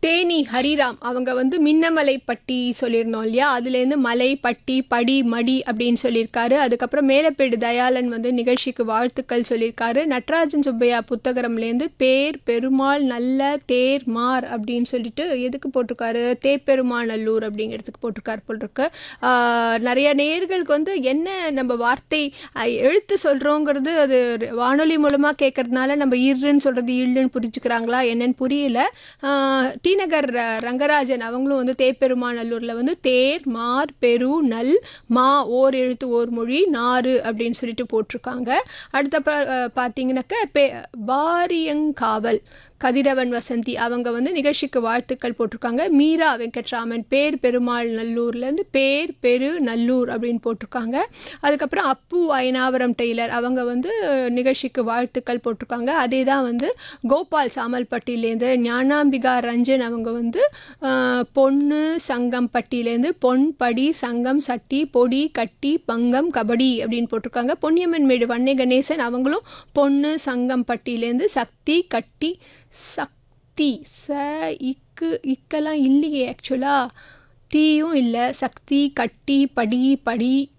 தேனி ஹரிராம் அவங்க வந்து மின்னமலை பட்டி சொல்லியிருந்தோம் இல்லையா அதுலேருந்து மலை பட்டி படி மடி அப்படின்னு சொல்லியிருக்காரு அதுக்கப்புறம் மேலப்பேடு தயாளன் வந்து நிகழ்ச்சிக்கு வாழ்த்துக்கள் சொல்லியிருக்காரு நட்ராஜன் சுப்பையா புத்தகரம்லேருந்து பேர் பெருமாள் நல்ல தேர் மார் அப்படின்னு சொல்லிட்டு எதுக்கு போட்டிருக்காரு தேப்பெருமாநல்லூர் அப்படிங்கிறதுக்கு போட்டிருக்காரு போல் இருக்கு ஆஹ் நிறைய நேயர்களுக்கு வந்து என்ன நம்ம வார்த்தை அஹ், எழுத்து சொல்கிறோங்கிறது அது வானொலி மூலமாக கேட்கறதுனால நம்ம இருன்னு சொல்கிறது இல்லுன்னு புரிஞ்சுக்கிறாங்களா என்னன்னு புரியல ஆஹ், டி நகர் ர- ரங்கராஜன் அவங்களும் வந்து தேப்பெருமாநல்லூரில் வந்து தேர் மார் பெரு நல் மா ஓர் எழுத்து ஓர் மொழி நாறு அப்படின்னு சொல்லிட்டு போட்டிருக்காங்க அடுத்த ப அஹ், பார்த்தீங்கன்னாக்க பெ பாரியங்காவல் கதிரவன் வசந்தி அவங்க வந்து நிகழ்ச்சிக்கு வாழ்த்துக்கள் போட்டிருக்காங்க மீரா வெங்கட்ராமன் பேர் பெருமாள் நல்லூர்லேருந்து பேர் பெரு நல்லூர் அப்படின்னு போட்டிருக்காங்க அதுக்கப்புறம் அப்பு ஐனாவரம் டெய்லர் அவங்க வந்து நிகழ்ச்சிக்கு வாழ்த்துக்கள் போட்டிருக்காங்க அதே தான் வந்து கோபால் சாமல்பட்டியிலேருந்து ஞானாம்பிகா ரஞ்சன் அவங்க வந்து ஆஹ், பொண்ணு சங்கம் பட்டியிலேருந்து பொன் படி சங்கம் சட்டி பொடி கட்டி பங்கம் கபடி அப்படின்னு போட்டிருக்காங்க பொன்னியம்மன் மேடு வன்னி கணேசன் அவங்களும் பொண்ணு சங்கம் பட்டியிலேருந்து சக்தி கட்டி சக்தி ச இக்கு இக்கெல்லாம் இல்லையே ஆக்சுவலாக தீயும் இல்லை சக்தி கட்டி படி படி